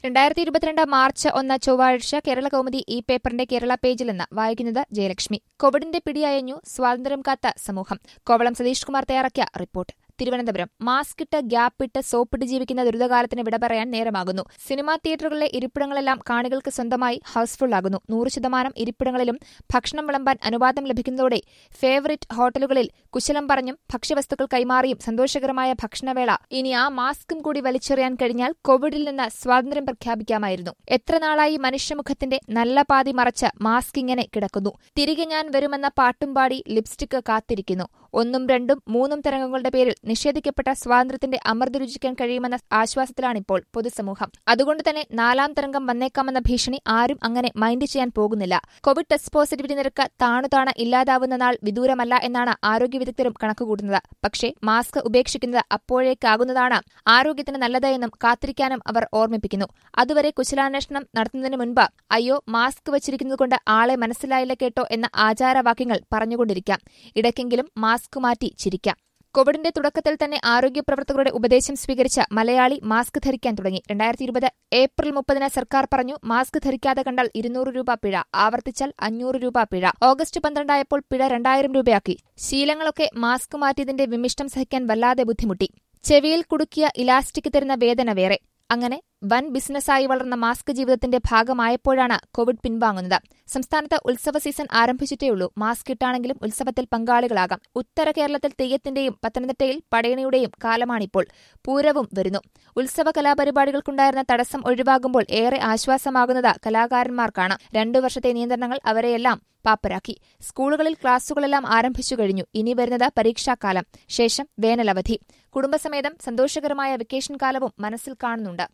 രണ്ടായിരത്തി ഇരുപത്തിരണ്ട് മാർച്ച് ഒന്ന് ചൊവ്വാഴ്ച കേരള കൗമുദി ഈ പേപ്പറിന്റെ കേരള പേജിൽ നിന്ന് വായിക്കുന്നത് ജയലക്ഷ്മി കോവിഡിന്റെ പിടിയയഞ്ഞു സ്വാതന്ത്ര്യം കാത്ത സമൂഹം കോവളം സതീഷ് കുമാർ തയ്യാറാക്കിയ റിപ്പോർട്ട് തിരുവനന്തപുരം മാസ്ക് ഇട്ട് ഗ്യാപ്പിട്ട് സോപ്പിട്ട് ജീവിക്കുന്ന ദുരിതകാലത്തിന് വിട പറയാൻ നേരമാകുന്നു സിനിമാ തിയേറ്ററുകളിലെ ഇരിപ്പിടങ്ങളെല്ലാം കാണികൾക്ക് സ്വന്തമായി ഹൌസ്ഫുൾ ആകുന്നു നൂറ് ശതമാനം ഇരിപ്പിടങ്ങളിലും ഭക്ഷണം വിളമ്പാൻ അനുവാദം ലഭിക്കുന്നതോടെ ഫേവറിറ്റ് ഹോട്ടലുകളിൽ കുശലം പറഞ്ഞും ഭക്ഷ്യവസ്തുക്കൾ കൈമാറിയും സന്തോഷകരമായ ഭക്ഷണവേള ഇനി ആ മാസ്കും കൂടി വലിച്ചെറിയാൻ കഴിഞ്ഞാൽ കോവിഡിൽ നിന്ന് സ്വാതന്ത്ര്യം പ്രഖ്യാപിക്കാമായിരുന്നു എത്ര നാളായി മനുഷ്യമുഖത്തിന്റെ നല്ല പാതി മറച്ച് മാസ്ക് ഇങ്ങനെ കിടക്കുന്നു തിരികെ ഞാൻ വരുമെന്ന പാട്ടും പാടി ലിപ്സ്റ്റിക് കാത്തിരിക്കുന്നു ഒന്നും രണ്ടും മൂന്നും തരംഗങ്ങളുടെ പേരിൽ നിഷേധിക്കപ്പെട്ട സ്വാതന്ത്ര്യത്തിന്റെ അമൃത രുചിക്കാൻ കഴിയുമെന്ന ആശ്വാസത്തിലാണിപ്പോൾ പൊതുസമൂഹം അതുകൊണ്ട് തന്നെ നാലാം തരംഗം വന്നേക്കാമെന്ന ഭീഷണി ആരും അങ്ങനെ മൈൻഡ് ചെയ്യാൻ പോകുന്നില്ല കോവിഡ് ടെസ്റ്റ് പോസിറ്റിവിറ്റി നിരക്ക് താണുതാണ ഇല്ലാതാവുന്ന നാൾ വിദൂരമല്ല എന്നാണ് ആരോഗ്യ വിദഗ്ധരും കണക്കുകൂട്ടുന്നത് പക്ഷേ മാസ്ക് ഉപേക്ഷിക്കുന്നത് അപ്പോഴേക്കാകുന്നതാണ് ആരോഗ്യത്തിന് നല്ലത് എന്നും കാത്തിരിക്കാനും അവർ ഓർമ്മിപ്പിക്കുന്നു അതുവരെ കുശലാന്വേഷണം നടത്തുന്നതിന് മുൻപ് അയ്യോ മാസ്ക് വച്ചിരിക്കുന്നതുകൊണ്ട് ആളെ മനസ്സിലായില്ല കേട്ടോ എന്ന ആചാരവാക്യങ്ങൾ പറഞ്ഞുകൊണ്ടിരിക്കാം ഇടയ്ക്കെങ്കിലും മാസ്ക് മാറ്റി ചിരിക്കാം കോവിഡിന്റെ തുടക്കത്തിൽ തന്നെ ആരോഗ്യ പ്രവർത്തകരുടെ ഉപദേശം സ്വീകരിച്ച മലയാളി മാസ്ക് ധരിക്കാൻ തുടങ്ങി രണ്ടായിരത്തി ഇരുപത് ഏപ്രിൽ മുപ്പതിന് സർക്കാർ പറഞ്ഞു മാസ്ക് ധരിക്കാതെ കണ്ടാൽ ഇരുന്നൂറ് രൂപ പിഴ ആവർത്തിച്ചാൽ അഞ്ഞൂറ് രൂപ പിഴ ഓഗസ്റ്റ് പന്ത്രണ്ടായപ്പോൾ പിഴ രണ്ടായിരം രൂപയാക്കി ശീലങ്ങളൊക്കെ മാസ്ക് മാറ്റിയതിന്റെ വിമിഷ്ടം സഹിക്കാൻ വല്ലാതെ ബുദ്ധിമുട്ടി ചെവിയിൽ കുടുക്കിയ ഇലാസ്റ്റിക് തരുന്ന വേദന വേറെ അങ്ങനെ വൻ ബിസിനസ്സായി വളർന്ന മാസ്ക് ജീവിതത്തിന്റെ ഭാഗമായപ്പോഴാണ് കോവിഡ് പിൻവാങ്ങുന്നത് സംസ്ഥാനത്ത് ഉത്സവ സീസൺ ആരംഭിച്ചിട്ടേയുള്ളൂ മാസ്ക് ഇട്ടാണെങ്കിലും ഉത്സവത്തിൽ പങ്കാളികളാകാം ഉത്തര കേരളത്തിൽ തെയ്യത്തിന്റെയും പത്തനംതിട്ടയിൽ പടയണിയുടെയും കാലമാണിപ്പോൾ പൂരവും വരുന്നു ഉത്സവ കലാപരിപാടികൾക്കുണ്ടായിരുന്ന തടസ്സം ഒഴിവാകുമ്പോൾ ഏറെ ആശ്വാസമാകുന്നത് കലാകാരന്മാർക്കാണ് രണ്ടു വർഷത്തെ നിയന്ത്രണങ്ങൾ അവരെയെല്ലാം പാപ്പരാക്കി സ്കൂളുകളിൽ ക്ലാസുകളെല്ലാം ആരംഭിച്ചു കഴിഞ്ഞു ഇനി വരുന്നത് പരീക്ഷാക്കാലം ശേഷം വേനലവധി കുടുംബസമേതം സന്തോഷകരമായ വെക്കേഷൻ കാലവും മനസ്സിൽ കാണുന്നുണ്ട്